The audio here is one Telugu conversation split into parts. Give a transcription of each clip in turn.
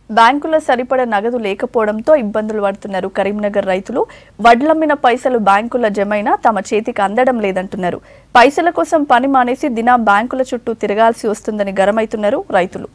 బ్యాంకులో సరిపడ నగదు లేకపోవడంతో ఇబ్బందులు పడుతున్నారు కరీంనగర్ రైతులు వడ్లమ్మిన పైసలు బ్యాంకుల జమైనా తమ చేతికి అందడం లేదంటున్నారు పైసల కోసం పని మానేసి దినా బ్యాంకుల చుట్టూ తిరగాల్సి వస్తుందని గరమైతున్నారు రైతులు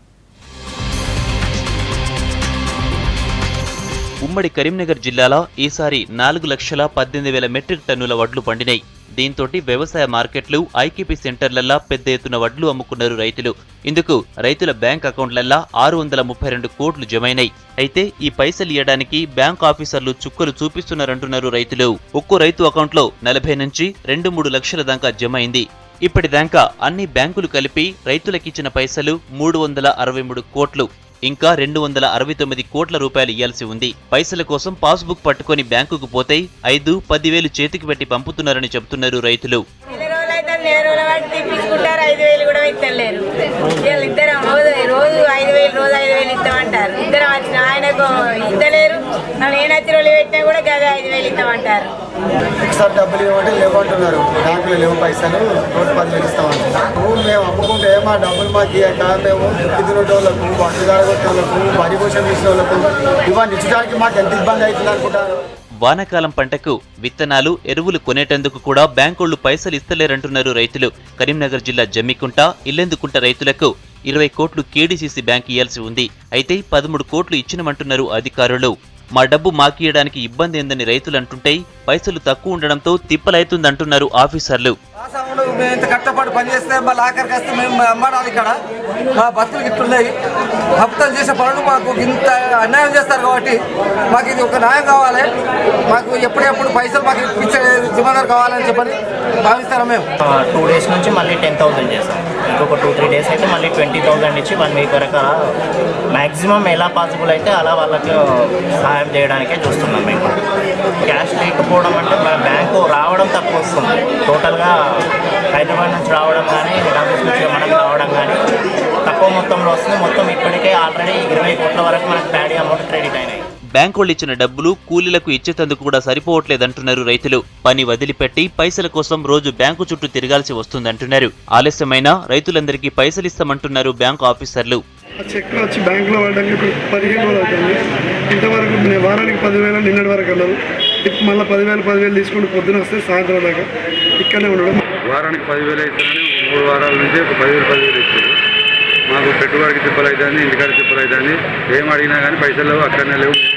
ఉమ్మడి కరీంనగర్ జిల్లాలో ఈసారి నాలుగు లక్షల పద్దెనిమిది వేల మెట్రిక్ టన్నుల వడ్లు పండినాయి దీంతోటి వ్యవసాయ మార్కెట్లు ఐకేపీ సెంటర్లల్లా పెద్ద ఎత్తున వడ్లు అమ్ముకున్నారు రైతులు ఇందుకు రైతుల బ్యాంక్ అకౌంట్లల్లా ఆరు వందల ముప్పై రెండు కోట్లు జమైనాయి అయితే ఈ పైసలు ఇవ్వడానికి బ్యాంక్ ఆఫీసర్లు చుక్కలు చూపిస్తున్నారంటున్నారు రైతులు ఒక్కో రైతు అకౌంట్లో నలభై నుంచి రెండు మూడు లక్షల దాకా జమ అయింది ఇప్పటిదాకా అన్ని బ్యాంకులు కలిపి రైతులకిచ్చిన పైసలు మూడు వందల అరవై మూడు కోట్లు ఇంకా రెండు వందల అరవై తొమ్మిది కోట్ల రూపాయలు ఇయ్యాల్సి ఉంది పైసల కోసం పాస్బుక్ పట్టుకొని బ్యాంకుకు పోతే ఐదు పదివేలు చేతికి పెట్టి పంపుతున్నారని చెబుతున్నారు రైతులు నెల రోజులు అయితే నెల రోజుల వాటి తిప్పించుకుంటారు ఐదు వేలు కూడా ఇస్తలేరు వీళ్ళు ఇద్దరం రోజు రోజు ఐదు వేలు రోజు ఐదు వేలు ఇస్తామంటారు ఇద్దరం వచ్చిన ఆయనకు ఇస్తలేరు నేను వచ్చిన రోజులు పెట్టినా కూడా గదే ఐదు వేలు ఇస్తామంటారు ఒకసారి డబ్బులు ఇవ్వమంటే లేవంటున్నారు బ్యాంకులో లేవు పైసలు నూట పది వేలు ఇస్తామంటున్నారు మేము అమ్ముకుంటే మా డబ్బులు మాకు ఇవ్వక మేము దుక్కి తినేటోళ్ళకు వడ్లు కాడగొట్టేళ్ళకు వరి కోసం తీసిన వాళ్ళకు ఇవన్నీ ఇచ్చడానికి మాకు ఎంత ఇబ్బంది అవుతుంది అనుకుంటారు వానాకాలం పంటకు విత్తనాలు ఎరువులు కొనేటందుకు కూడా బ్యాంకోళ్లు పైసలు ఇస్తలేరంటున్నారు రైతులు కరీంనగర్ జిల్లా జమ్మికుంట ఇల్లెందుకుంట రైతులకు ఇరవై కోట్లు కేడీసీసీ బ్యాంక్ ఇయ్యాల్సి ఉంది అయితే పదమూడు కోట్లు ఇచ్చినమంటున్నారు అధికారులు మా డబ్బు మాకియడానికి ఇబ్బంది ఏందని రైతులు అంటుంటే పైసలు తక్కువ ఉండడంతో తిప్పలైతుందంటున్నారు ఆఫీసర్లు రాసాములు మేము ఇంత కష్టపడి పని చేస్తే మళ్ళీ ఆఖరికి వస్తే మేము అమ్మడాలి ఇక్కడ మా బతుకులు ఇట్టున్నాయి ప్రభుత్వం చేసే పనులు మాకు ఇంత అన్యాయం చేస్తారు కాబట్టి మాకు ఇది ఒక న్యాయం కావాలి మాకు ఎప్పుడెప్పుడు పైసలు మాకు ఇప్పించే జిమ్మదారు కావాలని చెప్పని భావిస్తారా మేము టూ డేస్ నుంచి మళ్ళీ టెన్ థౌసండ్ చేస్తాం ఇంకొక టూ త్రీ డేస్ అయితే మళ్ళీ ట్వంటీ థౌసండ్ ఇచ్చి వన్ వీక్ వరకు మ్యాక్సిమం ఎలా పాసిబుల్ అయితే అలా వాళ్ళకి సహాయం చేయడానికే చూస్తున్నాం మేము క్యాష్ లేకపోవడం అంటే మన బ్యాంకు రావడం తక్కువ వస్తుంది టోటల్గా హైదరాబాద్ నుంచి రావడం కానీ హెడ్ ఆఫీస్ నుంచి మనకు రావడం కానీ తక్కువ మొత్తంలో వస్తుంది మొత్తం ఇప్పటికే ఆల్రెడీ ఇరవై కోట్ల వరకు మనకు ప్యాడీ అమౌంట్ క్రెడిట్ అయినాయి బ్యాంకోళ్ళు ఇచ్చిన డబ్బులు కూలీలకు ఇచ్చేతందుకు కూడా సరిపోవట్లేదంటున్నారు రైతులు పని వదిలిపెట్టి పైసల కోసం రోజు బ్యాంకు చుట్టూ తిరగాల్సి వస్తుందంటున్నారు ఆలస్యమైన రైతులందరికీ పైసలిస్తామంటున్నారు బ్యాంకు ఆఫీసర్లు ఆ చెక్లు వచ్చి బ్యాంకులో పడడానికి ఇప్పుడు పదిహేను రోజులు అవుతుంది ఇంతవరకు నేను వారానికి పదివేలు నిన్నటి వరకు అన్నారు ఇప్పుడు మళ్ళీ పదివేలు పదివేలు తీసుకుంటూ పొద్దున వస్తే సాయంత్రం దాకా ఇక్కడనే ఉండడం వారానికి పదివేలు అవుతుందని మూడు వారాల నుంచి ఒక పదివేలు పదివేలు ఇచ్చారు మాకు పెట్టుబడికి తిప్పలు అవుతుంది ఇంటికాడ తిప్పలు అవుతుంది ఏం అడిగినా కానీ పైసలు లేవు అక్కడనే లేవు ఏం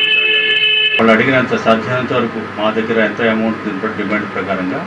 చేయాలని వాళ్ళు అడిగినంత సాధ్యమైనంత వరకు మా దగ్గర ఎంత అమౌంట్ దీనిపై డిమాండ్ ప్రకారంగా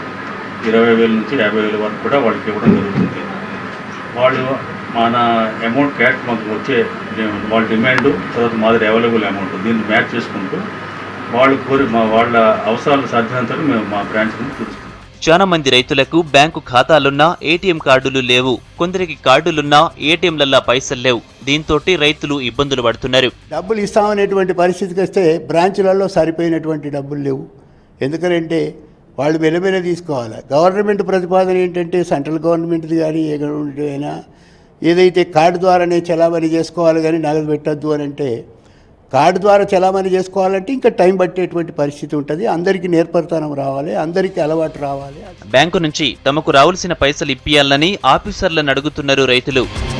ఇరవై వేల నుంచి యాభై వేల వరకు కూడా వాళ్ళకి ఇవ్వడం జరుగుతుంది వాళ్ళు మన అమౌంట్ క్యాట్ మాకు వచ్చే వాళ్ళ డిమాండ్ తర్వాత మా దగ్గర అవైలబుల్ అమౌంట్ దీన్ని మ్యాచ్ చేసుకుంటూ వాళ్ళు కోరి మా వాళ్ళ అవసరాలు సాధ్యమైనంత వరకు మేము మా బ్రాంచ్ నుంచి చూస్తాం చాలా మంది రైతులకు బ్యాంకు ఖాతాలున్నా ఏటీఎం కార్డులు లేవు కొందరికి కార్డులున్నా ఏటీఎంలల్లా పైసలు లేవు దీంతో రైతులు ఇబ్బందులు పడుతున్నారు డబ్బులు ఇస్తామనేటువంటి పరిస్థితికి వస్తే బ్రాంచులలో సరిపోయినటువంటి డబ్బులు లేవు ఎందుకంటే వాళ్ళు వెలబెల తీసుకోవాలి గవర్నమెంట్ ప్రతిపాదన ఏంటంటే సెంట్రల్ గవర్నమెంట్ది కానీ ఏ గవర్నమెంట్ అయినా ఏదైతే కార్డు ద్వారానే చలామణి చేసుకోవాలి కానీ నగదు పెట్టద్దు అని అంటే కార్డు ద్వారా చలామణి చేసుకోవాలంటే ఇంకా టైం పట్టేటువంటి పరిస్థితి ఉంటుంది అందరికీ నేర్పరితనం రావాలి అందరికీ అలవాటు రావాలి బ్యాంకు నుంచి తమకు రావాల్సిన పైసలు ఇప్పియాలని ఆఫీసర్లను అడుగుతున్నారు రైతులు